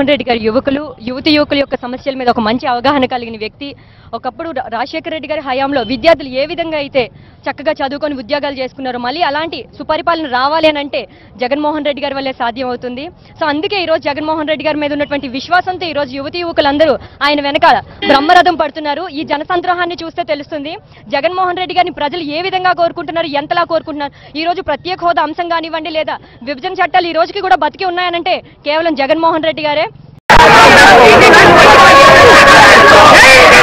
జగన్మోహన్ రెడ్డి గారి యువకులు యువతి యువకుల యొక్క సమస్యల మీద ఒక మంచి అవగాహన కలిగిన వ్యక్తి ఒకప్పుడు రా- రాజశేఖర రెడ్డి గారి హయాంలో విద్యార్థులు ఏ విధంగా అయితే చక్కగా చదువుకొని ఉద్యోగాలు చేసుకున్నారో మళ్ళీ అలాంటి సుపరిపాలన రావాలి అని అంటే జగన్మోహన్ రెడ్డి గారి వల్లే సాధ్యం అవుతుంది సో అందుకే ఈ రోజు జగన్మోహన్ రెడ్డి గారి మీద ఉన్నటువంటి విశ్వాసంతో ఈ రోజు యువతి యువకులందరూ ఆయన వెనకాల బ్రహ్మరథం పడుతున్నారు ఈ జనసంద్రోహాన్ని చూస్తే తెలుస్తుంది జగన్మోహన్ రెడ్డి గారిని ప్రజలు ఏ విధంగా కోరుకుంటున్నారు ఎంతలా కోరుకుంటున్నారు ఈ రోజు ప్రత్యేక హోదా అంశం కానివ్వండి లేదా విభజన చట్టాలు ఈ రోజుకి కూడా బతికి ఉన్నాయనంటే కేవలం జగన్మోహన్ రెడ్డి గారే